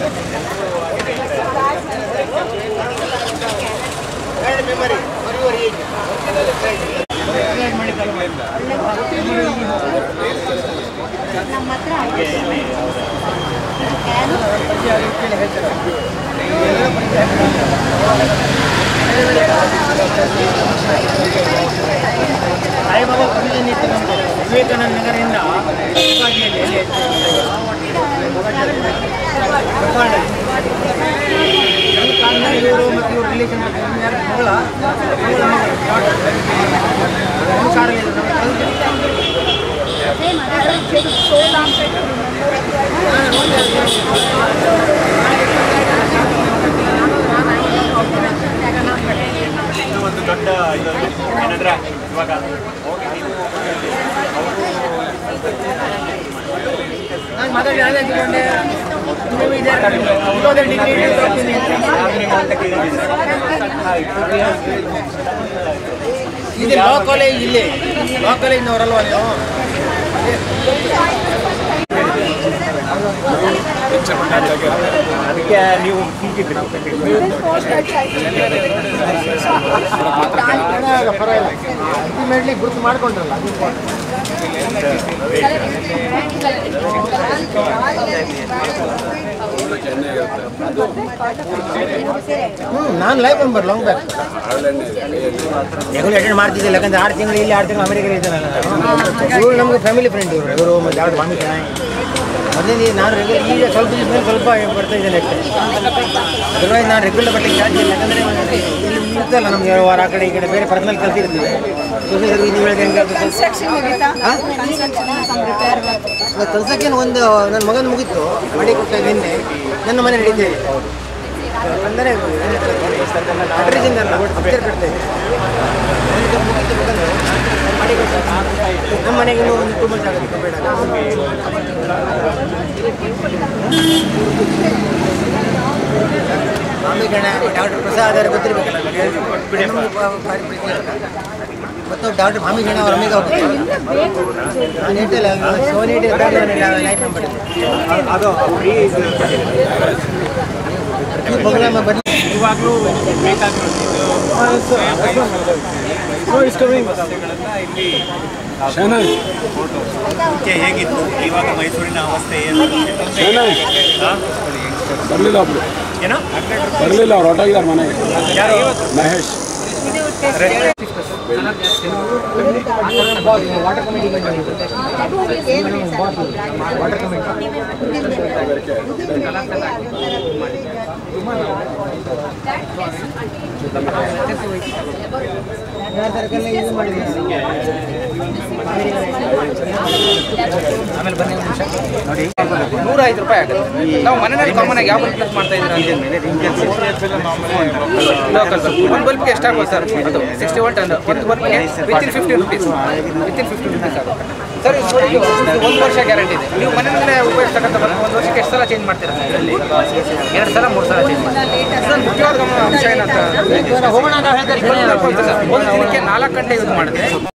ನಮ್ಮ ಹತ್ರ ಐದು ಕ್ಯಾನು ಸಾಯಿಬಾಬಾ ಪೂಜೆ ನಿಂತು ನಮ್ದು ವಿವೇಕಾನಂದ ನಗರದಿಂದ ಉಪಾಧಿಯಲ್ಲಿ ಎಲ್ಲಿ ಗೋಪಾಲದಲ್ಲಿ. ನನ್ನ ಕಾಲದಲ್ಲಿ ಇವರು ಮತ್ತು ಇವ್ರ ರಿಲೇಷನ್ ಯಾರು ಮಗಳ ಮಗಳ ಮಗಳು ನಮ್ಮ ಕಾರಲ್ಲಿ ನಮ್ಮ ಕಲ್ತು ಸೇಮ್ ಅದೇ ಸೋಲಾಂ ಇದು ಒಂದು ದೊಡ್ಡ ಇದೊಂದು ಏನಂದ್ರೆ ಇವಾಗ ನಾನು ಮಾತಾಡಿ ಅದೇ ತಿಳ್ಕೊಂಡೆ ನೀವು ಇದೆ ಇಲ್ಲೋದೇ ಡಿಗ್ರಿ ಹೋಗ್ತೀನಿ ಇದು ಲಾ ಕಾಲೇಜ್ ಇಲ್ಲಿ ಲಾ ಕಾಲೇಜ್ನವರಲ್ವಾ ನೀವು ಅದಕ್ಕೆ ನೀವು ಹೀಗಿದ್ರಿ ಅಲ್ಟಿಮೇಟ್ಲಿ ಗುರುತು ಮಾಡ್ಕೊಂಡ್ರಲ್ಲ ಅದು ಹ್ಞೂ ನಾನು life member long back regular attend ಮಾಡ್ತಿದ್ದಿಲ್ಲ ಯಾಕಂದ್ರೆ ಆರು ತಿಂಗಳು ಇಲ್ಲಿ ಆರು ತಿಂಗಳು ಅಮೆರಿಕ ಇದ್ದಾನಲ್ಲ ಇವರು ನಮಗೆ ಫ್ಯಾಮಿಲಿ ಫ್ರೆಂಡ್ ಇವರು ಇವರು ಮತ್ತು ಯಾವ್ದು ಮಾಮಿ ಚೆನ್ನಾಗಿ ಮೊದಲಿಂದ ನಾನು ರೆಗ್ಯುಲರ್ ಈಗ ಸ್ವಲ್ಪ ದಿವಸ ಮೇಲೆ ಸ್ವಲ್ಪ ಬರ್ತಾ ಇದ್ದೇನೆ ಅಷ್ಟೇ ಅದರ್ವೈಸ್ ನಾನು ರೆಗ್ಯುಲರ್ ಬಟ್ಟೆ ಚಾರ್ಜ್ ಇಲ್ಲ ಯಾಕಂದರೆ ಇಲ್ಲಿ ಇರ್ತಲ್ಲ ನಮಗೆ ವಾರ ಆ ಕಡೆ ಈ ಕಡೆ ಬೇರೆ ಪರ್ಸನಲ್ ಕೆಲಸ ಇರ್ತೀವಿ ಸೊಸೈಟಿ ನೀವು ಹೇಳಿದ ಹೆಂಗೆ ಕಲ್ಸಕ್ಕೇನು ಒಂದು ನನ್ನ ಮಗನ ಮುಗೀತು ಮಾಡಿ ಕೊಡ್ತಾ ನಿನ್ನೆ ನನ್ನ ಮನೆ ನಡೀತಾ ಇದೆ ಅಂದರೆ ಅಡ್ರೆಸ್ಸಿಂದ ಅಲ್ಲ ಪಿಕ್ಚರ್ ಕಟ್ತಾ ಇದೆ ಒಂದು ಮುಗೀತು ಮಗಂದು ಮಾಡಿ ಕೊಡ್ತಾ ನಮ್ಮ ಮನೆಗೆ ಇನ್ನೂ ಒಂದು ಟೂ ಮಂತ್ಸ್ ಆಗುತ್ತೆ ಬೇಡ ಮಾಮಿ ಗಣ ಡಾಕ್ಟರ್ ಪ್ರಸಾದ್ ಅವರು ಗೊತ್ತಿರ್ಬೇಕಲ್ಲ ನಮಗೆ ನಮ್ಗೆ ಬ- ಭಾರಿ ಪ್ರೀತಿ ಇರುತ್ತೆ. ಮತ್ತು ಡಾಕ್ಟರ್ ಮಾಮಿ ಗಣ ಅವ್ರ ಅಮ್ಮಿಗೆ ಹೋಗ್ತಾರೆ ನಾನು ಹೇಳ್ತಿಲ್ಲ ಸೋನಿ ಲೈಫ್ ನಂಬರ್ ಅದು ಫ್ರೀ ಈ ಪ್ರೋಗ್ರಾಮ್ ಬನ್ನಿ ಇವಾಗಲೂ ಬೇಕಾಗಿರೋದು ಮುಂಚೆ ಹೇಗಿತ್ತು ಇವಾಗ ಮೈಸೂರಿನ ಅವಸ್ಥೆ ಏನು ಹಾ? ಬರಲಿಲ್ಲ ಒಬ್ರು ಏನೋ ಬರಲಿಲ್ಲ ಅವ್ರು ಹೊರಟೋಗಿದ್ದಾರೆ ಮನೆಗೆ ಯಾರು Mahesh water committee water committee ಯಾರ ತರಕಾರಿ ಯೂಸ್ ಮಾಡಿದ್ದೀನಿ ಆಮೇಲೆ ಬನ್ನಿ ಒಂದು ನಿಮಿಷ ನೋಡಿ ನೂರ ಐದು ರೂಪಾಯಿ ಆಗುತ್ತೆ ನಾವು ಮನೆಯಲ್ಲಿ ಕಾಮನ್ ಆಗಿ ಯಾವ ಬಲ್ಬ್ ಯೂಸ್ ಮಾಡ್ತಾ ಇದ್ದೀರಾ ಲೋಕಲ್ ಬಲ್ಬ್ ಒಂದು ಬಲ್ಬ್ಗೆ ಎಷ್ಟಾಗುತ್ತೆ ಸರ್ ಅದು ಸಿಕ್ಸ್ಟಿ ಒನ್ ಟನ್ ಒಂದು ಬಲ್ಬ್ಗೆ within fifty rupees within fifty rupees ಆಗುತ್ತೆ ಸರ್ ಇದು ಒಂದು ವರ್ಷ ಗ್ಯಾರಂಟಿ ಇದೆ ನೀವು ಮನೆಯಲ್ಲೇ ಉಪಯೋಗಿಸ್ತಕ್ಕಂಥ ಬಲ್ಬ್ ಒಂದು ವರ್ಷಕ್ಕೆ ಎಷ್ಟು ಸಲ ಚೇಂಜ್ ಮಾಡ್ತೀರಾ ಇದರಲ್ಲಿ ಎರಡು ಸಲ ಮೂರು ಸಲ ಚೇಂಜ್ ಮಾಡ್ತೀರಾ ಇದೊಂದು ಮುಖ್ಯವಾದ ಗಮನ ಅಂಶ ಏನಂತ ಹೋಗೋಣ ಅಂತ ಹೇಳ್ತಾರೆ ಒಂದು ದಿನಕ್ಕೆ ನಾಲ್ಕು ಗಂಟೆ ಯೂಸ್ ಮಾಡಿದ್ರೆ